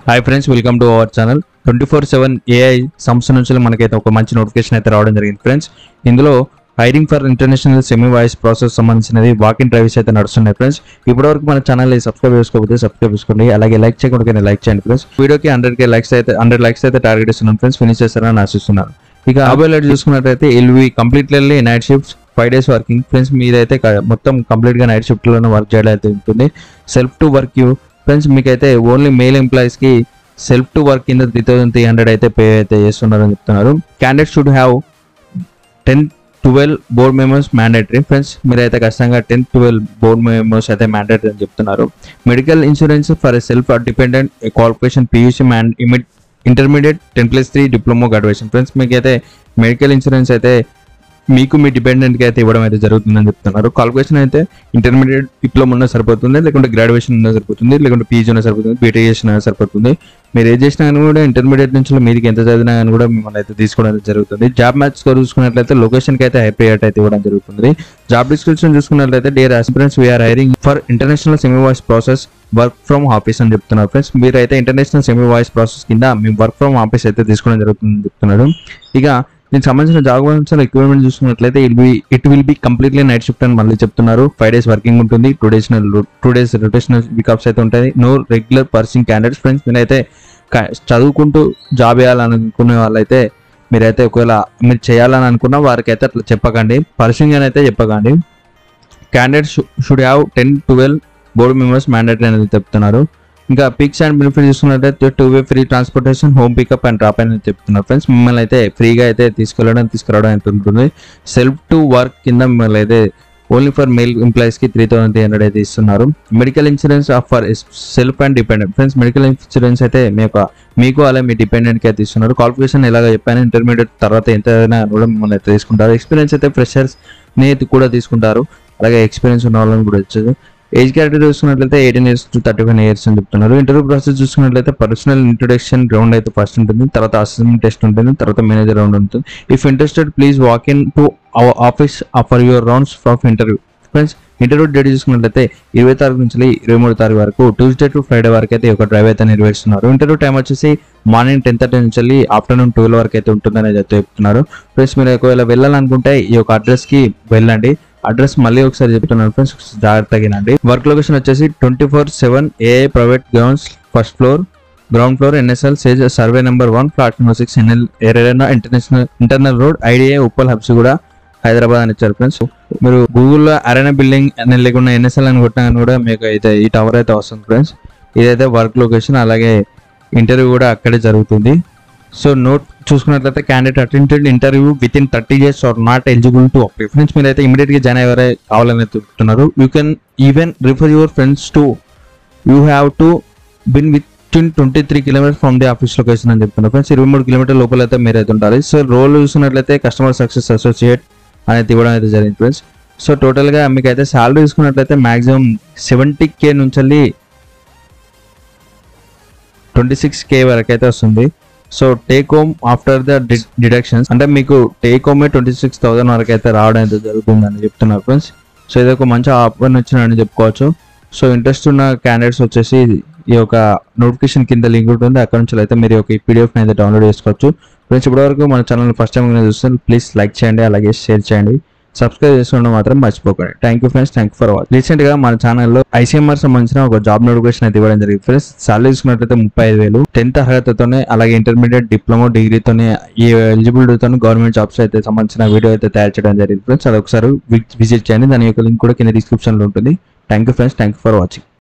hi friends welcome to our channel twenty four seven AI సంస్థ నుంచి మనకైతే ఒక మంచి నోటిఫికేషన్ అయితే రావడం జరిగింది ఫ్రెండ్స్ ఇందులో hiring for international semi voice process సంబంధించినది వాక్ ఇన్ డ్రైవ్స్ అయితే నడుస్తున్నాయి ఫ్రెండ్స్ ఇప్పటివరకు మన ఛానల్ సబ్స్క్రైబ్ చేసుకోకపోతే సబ్స్క్రైబ్ చేసుకోండి అలాగే లైక్ చేయకుండా లైక్ చేయండి ఫ్రెండ్స్ వీడియోకి హండ్రెడ్ కే లైక్స్ అయితే హండ్రెడ్ లైక్స్ అయితే టార్గెట్ ఇస్తున్నాం ఫ్రెండ్స్ ఫినిష్ చేస్తారని ఆశిస్తున్నాను ఇక మొబైల్ లైట్ చూసుకున్నట్టయితే ఎల్వి completely night shifts five days working friends మీదైతే క- మొత్తం కంప్లీట్ గా నైట్ షిఫ్ట్ లోనే వర్క్ చేయడం అయితే ఉంటుంది self to work you friends మీకైతే ఓన్లీ మెయిల్ ఎంప్లాయీస్ కి సెల్ఫ్ టు వర్క్ కింద త్రీ థౌసండ్ త్రీ హండ్రెడ్ అయితే పే అయితే చేస్తున్నారని చెప్తున్నారు candidate should have ten twelve board members mandatory friends మీరైతే ఖచ్చితంగా టెన్ ట్వెల్వ్ బోర్డ్ మెంబర్స్ అయితే మ్యాండేటరీ అని చెప్తున్నారు medical insurance for self dependent qualification PUC man intermediate ten plus three diploma graduation friends మీకైతే మెడికల్ ఇన్సూరెన్స్ అయితే మీకు మీ dependent కి అయితే ఇవ్వడం అయితే జరుగుతుందని చెప్తున్నారు క్వాలిఫికేషన్ అయితే ఇంటర్మీడియట్ డిప్లొమా ఉన్నా సరిపోతుంది లేకుంటే గ్రాడ్యుయేషన్ ఉన్నా సరిపోతుంది లేకుంటే పీజీ ఉన్నా సరిపోతుంది బీటెక్ చేసినా సరిపోతుంది మీరు ఏది చేసినా కానీ కూడా ఇంటర్మీడియట్ నుంచి మీదికి ఎంత చదివినా కానీ కూడా మిమ్మల్ని అయితే తీసుకోవడం అయితే జరుగుతుంది జాబ్ మ్యాచ్ స్కోర్ చూసుకున్నట్లయితే లొకేషన్ కి అయితే హై ప్రియారిటీ అయితే ఇవ్వడం జరుగుతుంది జాబ్ డిస్క్రిప్షన్ చూసుకున్నట్లయితే dear aspirants we are hiring for international semi voice process work from office అని చెప్తున్నారు ఫ్రెండ్స్ మీరైతే ఇంటర్నేషనల్ సెమీ వాయిస్ ప్రాసెస్ కింద మేము వర్క్ ఫ్రమ్ ఆఫీస్ అయితే తీసుకోవడం జరుగుతుందని చెప్తున్నారు ఇక దీనికి సంబంధించిన జాబ్ సంబంధించిన ఎక్విప్మెంట్ చూసుకున్నట్లయితే it be it will be completely night shift అని మళ్ళీ చెప్తున్నారు ఫైవ్ డేస్ వర్కింగ్ ఉంటుంది two days two days rotational pickups అయితే ఉంటాయి no regular pursuing candidates friends మీరైతే క- చదువుకుంటూ జాబ్ చేయాలని అనుకునే వాళ్ళైతే మీరైతే ఒకవేళ మీరు చేయాలని అనుకున్న వారికి అయితే అట్లా చెప్పకండి పర్సింగ్ అని అయితే చెప్పకండి candidate should have ten twelve board members mandatory అనేది చెప్తున్నారు ఇంకా పిక్స్ అండ్ బెనిఫిట్ చూసుకున్నట్లయితే two way free transportation home pickup and drop అని చెప్తున్నారు ఫ్రెండ్స్ మిమ్మల్ని అయితే ఫ్రీగా అయితే తీసుకెళ్ళడం తీసుకురావడం అయితే ఉంటుంది సెల్ఫ్ టు వర్క్ కింద మిమ్మల్ని అయితే ఓన్లీ ఫర్ మెయిల్ ఎంప్లాయీస్ కి త్రీ థౌసండ్ త్రీ హండ్రెడ్ అయితే ఇస్తున్నారు medical insurance for self and dependent friends medical insurance అయితే మీ యొక్క మీకు అలాగే మీ డిపెండెంట్ కి అయితే ఇస్తున్నారు క్వాలిఫికేషన్ ఎలాగ చెప్పాను ఇంటర్మీడియట్ తర్వాత ఎంత అయినా కూడా మిమ్మల్ని అయితే తీసుకుంటారు ఎక్స్పీరియన్స్ అయితే ఫ్రెషర్స్ ని అయితే కూడా తీసుకుంటారు అలాగే ఎక్స్పీరియన్స్ ఉన్న వాళ్ళని కూడా వచ్చేది ఏజ్ కేటగిరీ చూసుకున్నట్లయితే eighteen years to thirty five years అని చెప్తున్నారు ఇంటర్వ్యూ ప్రాసెస్ చూసుకున్నట్లయితే పర్సనల్ ఇంట్రొడక్షన్ రౌండ్ అయితే ఫస్ట్ ఉంటుంది తర్వాత అసెస్మెంట్ టెస్ట్ ఉంటుంది తర్వాత మేనేజర్ రౌండ్ ఉంటుంది if interested please walk in to our office for your rounds of interview friends interview date చూసుకున్నట్లయితే ఇరవై తారీఖు నుంచి ఇరవై మూడు తారీఖు వరకు ట్యూస్డే టు ఫ్రైడే వరకు అయితే ఒక డ్రైవ్ అయితే నిర్వహిస్తున్నారు ఇంటర్వ్యూ టైం వచ్చేసి మార్నింగ్ టెన్ థర్టీ నుంచి ఆఫ్టర్నూన్ ట్వెల్వ్ వరకు అయితే ఉంటుందని అయితే చెప్తున్నారు ఫ్రెండ్స్ మీరు ఒకవేళ వెళ్ళాలనుకుంటే ఈ యొక్క అడ్రస్ కి వెళ్ళండి అడ్రస్ మళ్ళీ ఒకసారి చెప్తున్నాను ఫ్రెండ్స్ జాగ్రత్తగా వినండి వర్క్ లొకేషన్ వచ్చేసి twenty four seven AI private grounds first floor ground floor NSL SEZ survey number one flat number six NL arena international internal road IDA Uppal హబ్స్ కూడా హైదరాబాద్ అని ఇచ్చారు ఫ్రెండ్స్ మీరు గూగుల్లో అరేనా బిల్డింగ్ అని లేకుండా ఎన్ఎస్ఎల్ అని కొట్టినా కానీ కూడా మీకు అయితే ఈ టవర్ అయితే వస్తుంది ఫ్రెండ్స్ ఇదైతే వర్క్ లొకేషన్ అలాగే ఇంటర్వ్యూ కూడా అక్కడే జరుగుతుంది సో నోట్ చూసుకున్నట్లయితే candidate attended interview within thirty years are not eligible to apply friends మీరైతే ఇమీడియట్ గా జాయిన్ అయ్యారే కావాలని చెప్తున్నారు you can even refer your friends to you have to be within twenty three kilometers from the office location అని చెప్తున్నారు friends ఇరవై మూడు kilometre లోపల అయితే మీరు అయితే ఉండాలి సో రోల్ చూసుకున్నట్లయితే కస్టమర్ సక్సెస్ అసోసియేట్ అనేది ఇవ్వడం అయితే జరిగింది ఫ్రెండ్స్ సో టోటల్గా మీకు అయితే శాలరీ చూసుకున్నట్లయితే మాక్సిమం సెవెంటీ కే నుంచి ట్వంటీ సిక్స్ కే వరకు అయితే వస్తుంది so take home after the deductions అంటే మీకు టేక్ హోమే ట్వంటీ సిక్స్ థౌసండ్ వరకు అయితే రావడం అయితే జరుగుతుందని చెప్తున్నారు ఫ్రెండ్స్ సో ఇది ఒక మంచి ఆఫర్ వచ్చిందని చెప్పుకోవచ్చు సో ఇంట్రెస్ట్ ఉన్న క్యాండిడేట్స్ వచ్చేసి ఈ యొక్క నోటిఫికేషన్ కింద లింక్ ఉంటుంది అక్కడ నుంచి అయితే మీరు ఒక పీడిఎఫ్ అయితే డౌన్లోడ్ చేసుకోవచ్చు ఫ్రెండ్స్ ఇప్పటివరకు మన ఛానల్ ఫస్ట్ టైం చూస్తే ప్లీజ్ లైక్ చేయండి అలాగే షేర్ చేయండి సబ్స్క్రైబ్ చేసుకోవడం మాత్రం మర్చిపోకండి thank you friends thank for watch recent గా మన ఛానల్లో ఐసీఎంఆర్ సంబంధించిన ఒక జాబ్ నోటిఫికేషన్ అయితే ఇవ్వడం జరిగింది ఫ్రెండ్స్ సాలరీ చూసుకున్నట్లయితే ముప్పై ఐదు వేలు టెన్త్ అర్హతతోనే అలాగే ఇంటర్మీడియట్ డిప్లొమా డిగ్రీతోనే ఈ ఎలిజిబిలిటీతో గవర్నమెంట్ జాబ్స్ అయితే సంబంధించిన వీడియో అయితే తయారు చేయడం జరిగింది ఫ్రెండ్స్ అది ఒకసారి విజిట్ చేయండి దాని యొక్క లింక్ కూడా కింద డిస్క్రిప్షన్ లో ఉంటుంది thank you friends thank you for watching